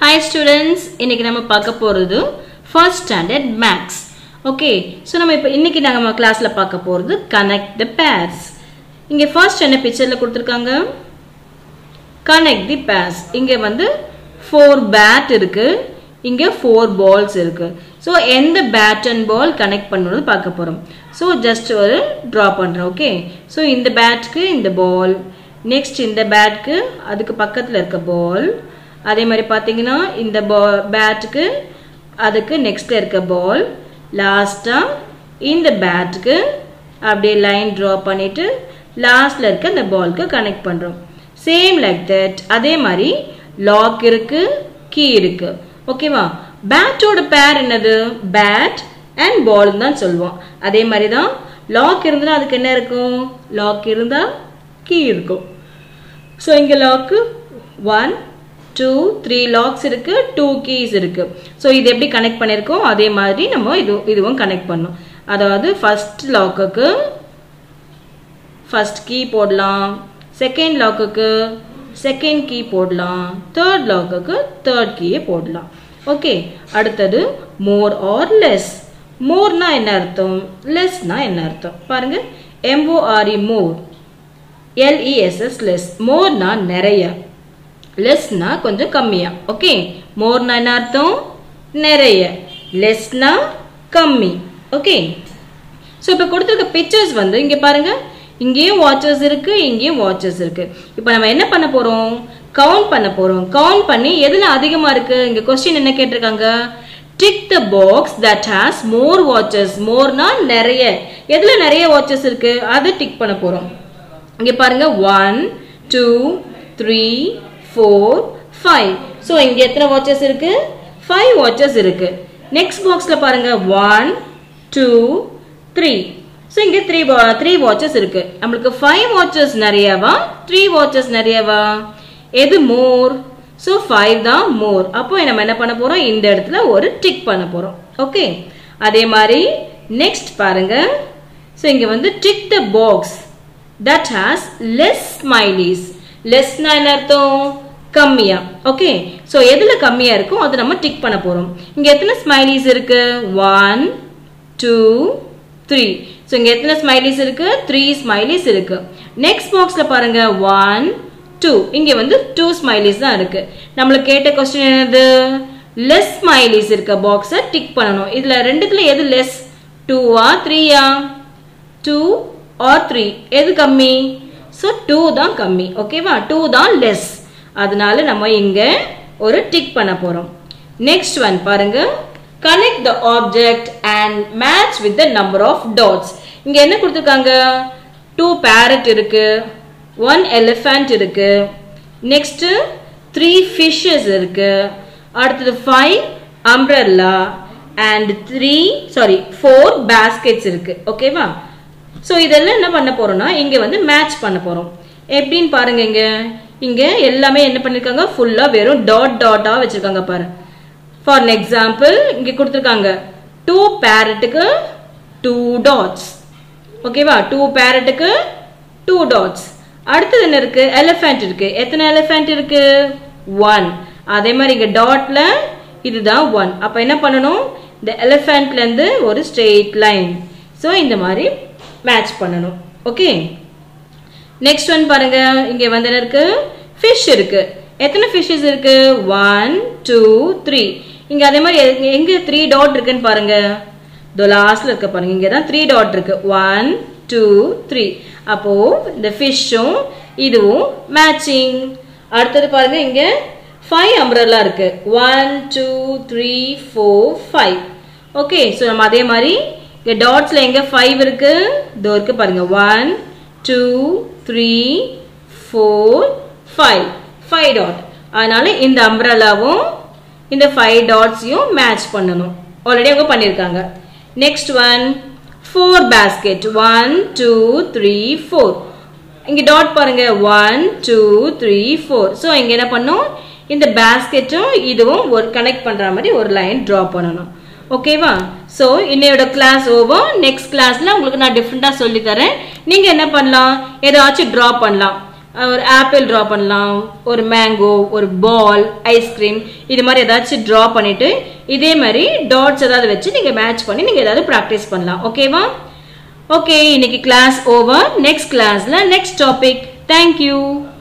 hi students இன்னைக்கு நம்ம பார்க்க போகிறது first standard maths okay so நம்ம இப்போ இன்னைக்கு நாங்கள் கிளாஸில் பார்க்க போகிறது கனெக்ட் த பேர்ஸ் இங்கே ஃபர்ஸ்ட் என்ன பிக்சரில் கொடுத்துருக்காங்க கனெக்ட் தி பேர்ஸ் இங்கே வந்து ஃபோர் பேட் இருக்கு இங்கே ஃபோர் பால்ஸ் இருக்கு ஸோ எந்த பேட் அண்ட் பால் கனெக்ட் பண்ணணும்னு பார்க்க போகிறோம் ஸோ ஜஸ்ட் ஒரு ட்ரா பண்ணுறோம் ஓகே ஸோ இந்த பேட்க்கு இந்த பால் நெக்ஸ்ட் இந்த பேட்க்கு அதுக்கு பக்கத்தில் இருக்க பால் அதே மாதிரி பார்த்தீங்கன்னா இந்த பா பேட்டுக்கு அதுக்கு நெக்ஸ்ட்ல இருக்க பால் லாஸ்ட்டாக இந்த பேட்டுக்கு அப்படியே லைன் ட்ரா பண்ணிட்டு லாஸ்ட்ல இருக்க இந்த பால்க்கு கனெக்ட் பண்ணுறோம் சேம் லைக் தட் அதே மாதிரி லாக் இருக்கு கீ இருக்கு ஓகேவா பேட்டோட பேர் என்னது பேட் அண்ட் பால் தான் சொல்லுவோம் அதே மாதிரி தான் லாக் இருந்ததுன்னா அதுக்கு என்ன இருக்கும் லாக் இருந்தால் கீ இருக்கும் ஸோ இங்கே lock one two three locks இருக்கு டூ கீஸ் இருக்கு ஸோ இது எப்படி கனெக்ட் பண்ணியிருக்கோம் அதே மாதிரி நம்ம இது இதுவும் கனெக்ட் பண்ணோம் அதாவது ஃபர்ஸ்ட் லாக்குக்கு ஃபர்ஸ்ட் கீ போடலாம் செகண்ட் லாக்குக்கு செகண்ட் கீ போடலாம் தேர்ட் லாக்குக்கு தேர்ட் கீயை போடலாம் ஓகே அடுத்தது மோர் ஆர் லெஸ் மோர்னா என்ன அர்த்தம் லெஸ்னா என்ன அர்த்தம் பாருங்க எம்ஓஆர்இ மோர் எல்இஎஸ்எஸ் லெஸ் மோர்னா நிறைய லெஸ்னா கொஞ்சம் கம்மியா ஓகே மோர்னா என்ன அர்த்தம் நிறைய லெஸ்னா கம்மி ஓகே ஸோ இப்போ கொடுத்துருக்க பிக்சர்ஸ் வந்து இங்கே பாருங்க இங்கேயும் வாட்சஸ் இருக்கு இங்கேயும் வாட்சஸ் இருக்கு இப்போ நம்ம என்ன பண்ண போறோம் கவுண்ட் பண்ண போறோம் கவுண்ட் பண்ணி எதுல அதிகமா இருக்கு இங்க கொஸ்டின் என்ன கேட்டிருக்காங்க tick the box that has more watches மோர்னா நிறைய எதுல நிறைய வாட்சஸ் இருக்கு அதை டிக் பண்ண போறோம் இங்க பாருங்க one two three four five so இங்க எத்தனை வாட்சஸ் இருக்கு ஃபைவ் வாட்சஸ் இருக்கு நெக்ஸ்ட் பாக்ஸ்ல பாருங்க ஒன் டூ த்ரீ ஸோ இங்க த்ரீ த்ரீ வாட்சஸ் இருக்கு நம்மளுக்கு ஃபைவ் வாட்சஸ் நிறையவா த்ரீ வாட்சஸ் நிறையவா எது மோர் ஸோ ஃபைவ் தான் மோர் அப்போ நம்ம என்ன பண்ண போறோம் இந்த இடத்துல ஒரு டிக் பண்ண போறோம் ஓகே அதே மாதிரி நெக்ஸ்ட் பாருங்க ஸோ இங்க வந்து tick the box that has less smileys லெஸ்னா என்ன அர்த்தம் கம்மியா ஓகே ஸோ எதுல கம்மியா இருக்கோ அதை நம்ம டிக் பண்ண போறோம் இங்க எத்தனை ஸ்மைலிஸ் இருக்கு ஒன் டூ த்ரீ ஸோ இங்க எத்தனை ஸ்மைலிஸ் இருக்கு த்ரீ ஸ்மைலிஸ் இருக்கு நெக்ஸ்ட் பாக்ஸ்ல பாருங்க ஒன் டூ இங்க வந்து டூ ஸ்மைலிஸ் தான் இருக்கு நம்மளுக்கு கேட்ட கொஸ்டின் என்னது லெஸ் ஸ்மைலிஸ் இருக்க பாக்ஸை டிக் பண்ணணும் இதுல ரெண்டுத்துல எது லெஸ் டூவா த்ரீயா டூ ஆர் த்ரீ எது கம்மி ஸோ டூ தான் கம்மி ஓகேவா டூ தான் லெஸ் அதனால நம்ம இங்க ஒரு டிக் பண்ண போறோம் நெக்ஸ்ட் ஒன் பாருங்க connect the object and match with the number of dots இங்க என்ன கொடுத்துருக்காங்க டூ பேரட் இருக்கு ஒன் எலிஃபண்ட் இருக்கு நெக்ஸ்ட் த்ரீ ஃபிஷ்ஷஸ் இருக்கு அடுத்தது five umbrella and three sorry four baskets இருக்கு ஓகேவா ஸோ இதெல்லாம் என்ன பண்ண போறோம்னா இங்க வந்து மேட்ச் பண்ண போறோம் எப்படின்னு பாருங்க இங்க இங்க எல்லாமே என்ன பண்ணிருக்காங்க ஃபுல்லா வெறும் டாட் டாட்டா வச்சிருக்காங்க பாரு ஃபார் எக்ஸாம்பிள் இங்க கொடுத்துருக்காங்க டூ பேரட்டுக்கு டூ டாட்ஸ் ஓகேவா டூ பேரட்டுக்கு டூ டாட்ஸ் அடுத்தது என்ன இருக்கு எலிஃபென்ட் இருக்கு எத்தனை எலிஃபென்ட் இருக்கு ஒன் அதே மாதிரி இங்க டாட்ல இதுதான் ஒன் அப்ப என்ன பண்ணணும் இந்த எலிஃபென்ட்ல இருந்து ஒரு ஸ்ட்ரெயிட் லைன் ஸோ இந்த மாதிரி மேட்ச் பண்ணணும் ஓகே நெக்ஸ்ட் ஒன் பாருங்க இங்க வந்து என்ன இருக்கு ஃபிஷ் இருக்கு எத்தனை ஃபிஷ்ஷஸ் இருக்கு ஒன் டூ த்ரீ இங்க அதே மாதிரி எ- எங்க த்ரீ டாட் இருக்குன்னு பாருங்க இதோ லாஸ்ட்ல இருக்க பாருங்க இங்க தான் த்ரீ டாட் இருக்கு ஒன் டூ த்ரீ அப்போ இந்த ஃபிஷ்ஷும் இதுவும் மேட்சிங் அடுத்தது பாருங்க இங்க ஃபைவ் அம்ப்ரல்லா இருக்கு one two three four five okay so நம்ம அதே மாதிரி இங்க டாட்ஸ்ல எங்க ஃபைவ் இருக்கு இதோ இருக்கு பாருங்க one two three four five five dot அதனால இந்த அம்ப்ரல்லாவும் இந்த ஃபைவ் டாட்ஸையும் மேட்ச் பண்ணணும் ஆல்ரெடி அவங்க பண்ணியிருக்காங்க next one four basket one two three four இங்க டாட் பாருங்க one two three four so இங்க என்ன பண்ணும் இந்த பேஸ்கெட்டும் இதுவும் ஒரு கனெக்ட் பண்ற மாதிரி ஒரு லைன் டிரா பண்ணணும் ஓகேவா ஸோ இன்னையோட கிளாஸ் ஓவர் நெக்ஸ்ட் கிளாஸ்ல உங்களுக்கு நான் டிஃப்ரெண்டா சொல்லி தரேன் நீங்க என்ன பண்ணலாம் ஏதாச்சும் டிரா பண்ணலாம் ஒரு ஆப்பிள் ட்ரா பண்ணலாம் ஒரு மேங்கோ ஒரு பால் ஐஸ்கிரீம் இது மாதிரி ஏதாச்சும் ட்ரா பண்ணிட்டு இதே மாதிரி டாட்ஸ் ஏதாவது வச்சு நீங்க மேட்ச் பண்ணி நீங்க ஏதாவது ப்ராக்டிஸ் பண்ணலாம் ஓகேவா ஓகே இன்னைக்கு கிளாஸ் ஓவர் நெக்ஸ்ட் கிளாஸ்ல நெக்ஸ்ட் டாபிக் தேங்க்யூ